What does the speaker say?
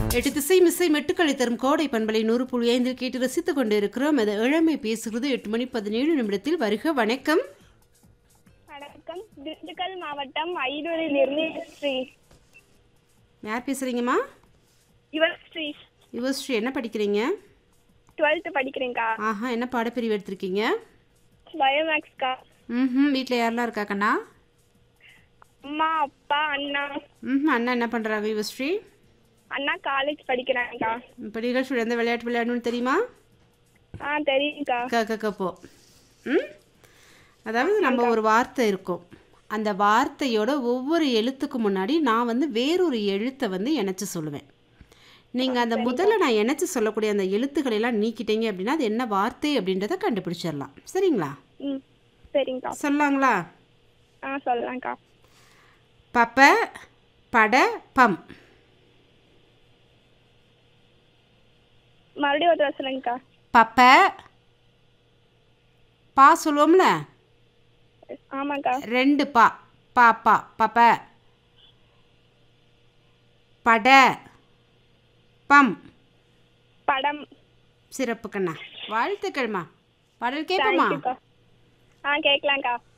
எட்டு திசை மிசை மெட்டுக்களை தரும் கோடை பண்பலை நூறு புள்ளி ஐந்தில் கேட்டு ரசித்துக் கொண்டு இருக்கிறோம் அது இளமை பேசுகிறது எட்டு மணி பதினேழு நிமிடத்தில் வருக வணக்கம் வணக்கம் திண்டுக்கல் மாவட்டம் ஐநூறிலிருந்து ஸ்ரீ யார் பேசுறீங்கம்மா யுவர் ஸ்ரீ யுவஸ்ரீ என்ன படிக்கிறீங்க டுவெல்த்து படிக்கிறேங்க்கா ஆஹா என்ன பாடப்பிரிவு எடுத்திருக்கீங்க பயோமேக்ஸ்க்கா ம் வீட்டில் யாரெல்லாம் இருக்கா கண்ணா அம்மா அப்பா அண்ணா ம் அண்ணா என்ன பண்ணுறாங்க யுவஸ்ரீ அண்ணா காலேஜ் படிக்கிறாங்கக்கா இப்போ நிகழ்ச்சியில் எந்த விளையாட்டு விளையாடணும்னு தெரியுமா ஆ தெரியுங்க்கா க க கப்போ ம் அதாவது நம்ம ஒரு வார்த்தை இருக்கும் அந்த வார்த்தையோட ஒவ்வொரு எழுத்துக்கு முன்னாடி நான் வந்து வேறொரு எழுத்தை வந்து இணைச்சு சொல்லுவேன் நீங்கள் அந்த முதல்ல நான் இணைச்சு சொல்லக்கூடிய அந்த எழுத்துக்களை எல்லாம் நீக்கிட்டீங்க அப்படின்னா அது என்ன வார்த்தை அப்படின்றத கண்டுபிடிச்சிடலாம் சரிங்களா ம் சரிங்கக்கா சொல்லாங்களா ஆ சொல்லலாம்க்கா பப்ப பட பம் மறுபடியும் ஒரு தடவை சொல்லுங்கக்கா பப்ப பா சொல்லுவோம்ல ஆமாக்கா ரெண்டு பா பா பா பப்ப பட பம் படம் சிறப்பு கண்ணா வாழ்த்துக்கள்மா பாடல் கேட்போமா தேங்க்யூக்கா ஆ கேட்கலாங்க்கா